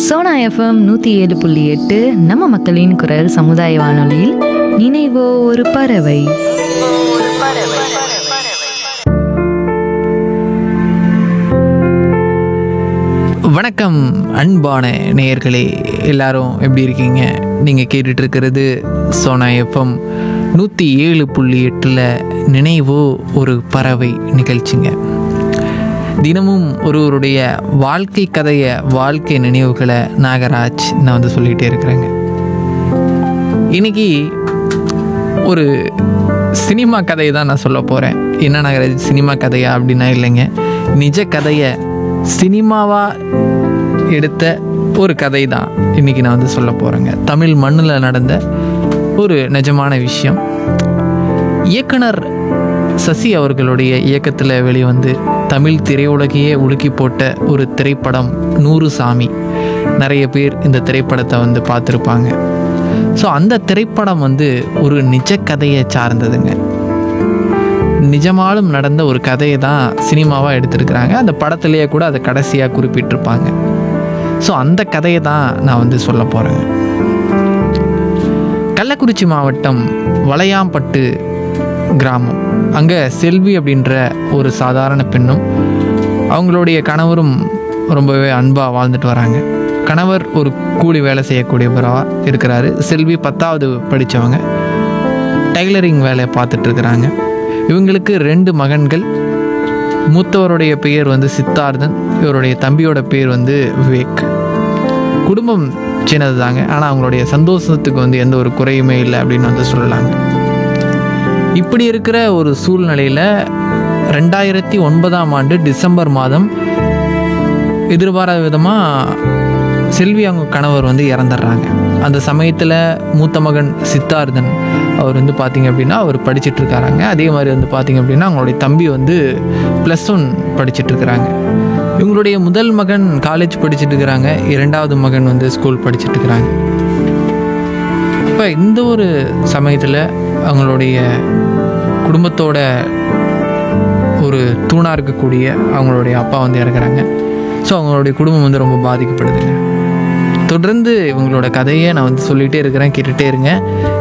Sona FM நூற்றி ஏழு புள்ளி எட்டு நம்ம மக்களின் குரல் சமுதாய வானொலியில் நினைவோ ஒரு பறவை வணக்கம் அன்பான நேயர்களே எல்லாரும் எப்படி இருக்கீங்க நீங்கள் கேட்டுட்டு இருக்கிறது சோனா எஃப்எம் நூற்றி ஏழு புள்ளி எட்டில் நினைவோ ஒரு பறவை நிகழ்ச்சிங்க தினமும் ஒருவருடைய வாழ்க்கை கதையை வாழ்க்கை நினைவுகளை நாகராஜ் நான் வந்து சொல்லிகிட்டே இருக்கிறேங்க இன்னைக்கு ஒரு சினிமா கதையை தான் நான் சொல்ல போகிறேன் என்ன நாகராஜ் சினிமா கதையா அப்படின்னா இல்லைங்க நிஜ கதையை சினிமாவாக எடுத்த ஒரு கதை தான் இன்றைக்கி நான் வந்து சொல்ல போகிறேங்க தமிழ் மண்ணில் நடந்த ஒரு நிஜமான விஷயம் இயக்குனர் சசி அவர்களுடைய இயக்கத்தில் வெளிவந்து தமிழ் திரையுலகையே உலுக்கி போட்ட ஒரு திரைப்படம் நூறு சாமி நிறைய பேர் இந்த திரைப்படத்தை வந்து பார்த்துருப்பாங்க ஸோ அந்த திரைப்படம் வந்து ஒரு நிஜ கதையை சார்ந்ததுங்க நிஜமாலும் நடந்த ஒரு கதையை தான் சினிமாவாக எடுத்திருக்கிறாங்க அந்த படத்திலேயே கூட அதை கடைசியாக குறிப்பிட்டிருப்பாங்க ஸோ அந்த கதையை தான் நான் வந்து சொல்ல போகிறேங்க கள்ளக்குறிச்சி மாவட்டம் வளையாம்பட்டு கிராமம் அங்கே செல்வி அப்படின்ற ஒரு சாதாரண பெண்ணும் அவங்களுடைய கணவரும் ரொம்பவே அன்பாக வாழ்ந்துட்டு வராங்க கணவர் ஒரு கூலி வேலை செய்யக்கூடியவராக இருக்கிறாரு செல்வி பத்தாவது படித்தவங்க டைலரிங் வேலையை பார்த்துட்டு இருக்கிறாங்க இவங்களுக்கு ரெண்டு மகன்கள் மூத்தவருடைய பெயர் வந்து சித்தார்த்தன் இவருடைய தம்பியோட பேர் வந்து விவேக் குடும்பம் சின்னது தாங்க ஆனால் அவங்களுடைய சந்தோஷத்துக்கு வந்து எந்த ஒரு குறையுமே இல்லை அப்படின்னு வந்து சொல்லலாங்க இப்படி இருக்கிற ஒரு சூழ்நிலையில் ரெண்டாயிரத்தி ஒன்பதாம் ஆண்டு டிசம்பர் மாதம் எதிர்பாராத விதமாக செல்வி அவங்க கணவர் வந்து இறந்துடுறாங்க அந்த சமயத்தில் மூத்த மகன் சித்தார்த்தன் அவர் வந்து பார்த்தீங்க அப்படின்னா அவர் படிச்சிட்டு இருக்காராங்க அதே மாதிரி வந்து பார்த்தீங்க அப்படின்னா அவங்களுடைய தம்பி வந்து ப்ளஸ் ஒன் படிச்சிட்டு இருக்கிறாங்க இவங்களுடைய முதல் மகன் காலேஜ் படிச்சிட்டு இருக்கிறாங்க இரண்டாவது மகன் வந்து ஸ்கூல் படிச்சிட்டு இருக்கிறாங்க இப்போ இந்த ஒரு சமயத்தில் அவங்களுடைய குடும்பத்தோட ஒரு தூணாக இருக்கக்கூடிய அவங்களுடைய அப்பா வந்து இறக்குறாங்க ஸோ அவங்களுடைய குடும்பம் வந்து ரொம்ப பாதிக்கப்படுதுங்க தொடர்ந்து இவங்களோட கதையை நான் வந்து சொல்லிகிட்டே இருக்கிறேன் கேட்டுகிட்டே இருங்க